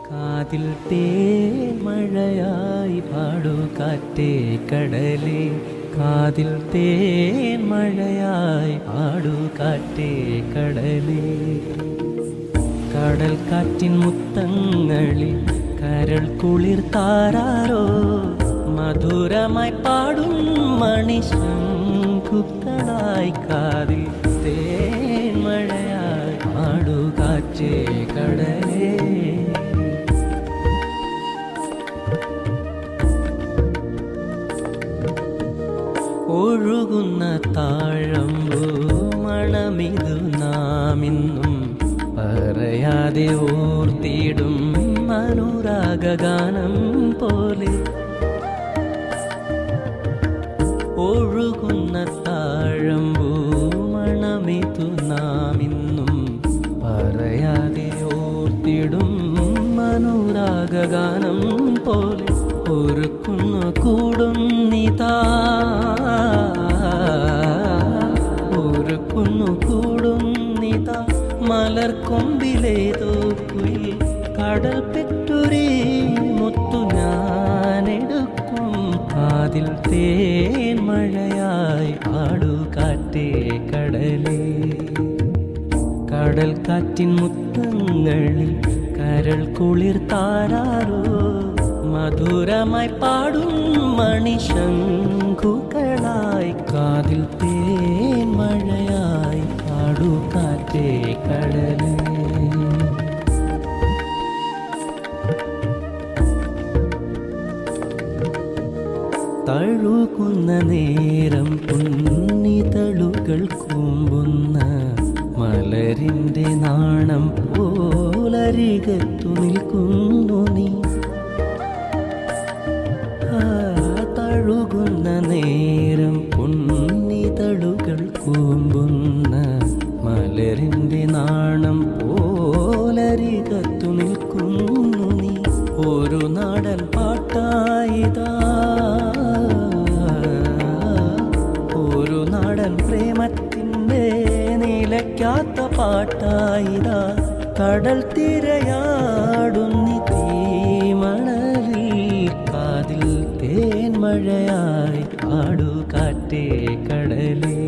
കാതിൽ തേൻമഴയായി പാടൂ കാറ്റേ കടലേ കാതിൽ തേൻമഴയായി പാടൂ കാറ്റേ കടലേ കടൽ കാറ്റിൻ മുത്തങ്ങളിൽ കരൾ കുളിർ താരാരോ മധുരമായി പാടും മണിശങ്കുക്കളായി കാതിൽ തേൻമഴയായി പാടൂ കാറ്റേ കടലേ ഒഴുകുന്ന താഴമ്പൂ മണമിതു നാമിന്നും പറയാതെ ഓർത്തിടും അനുരാഗാനം പോലെ ഒഴുകുന്ന താഴമ്പൂ മണമിതു നാമിന്നും പറയാതെ ഓർത്തിടും അനുരാഗാനം പോലെ ഒരുക്കുന്നു കൂടും നിതാ ഒരുക്കുന്നു കൂടും നിതാ മലർക്കൊമ്പിലേതോ കുയിൽ കടൽ പെറ്റൊരേ മുത്തു ഞാനെടുക്കും കാതിൽ തേൻ മഴയായി പാടു കാറ്റേ കടലേ കടൽ കാറ്റിൻ മുത്തങ്ങളിൽ കരൾ കുളിർ താരാറോ മധുരമായി പാടും മണിശങ്കുകളായി കാതിൽ തേൻ മഴയായി പാടു കാറ്റേ കടലേ തഴുകുന്ന നേരം പുണ്ണിതളുകൾ കൂമ്പുന്ന മലരിൻ്റെ നാണം പോലരികത്തു നിൽക്കുന്നു നീ ആ, തഴുകുന്ന നേരം പുണ്ണിതളുകൾ കൂമ്പുന്ന മലരിൻ്റെ നാണം പോലരികത്തു നിൽക്കുന്നു നീ ഒരു നാടൻ പാട്ടായിതാ ഒരു നാടൻ പ്രേമത്തിൻ്റെ നിലയ്ക്കാത്ത പാട്ടായിതാ കടൽ തിരയാടുന്നി തീമണലിൽ കാതിൽ തേൻമഴയായി പാടു കാറ്റേ കടലേ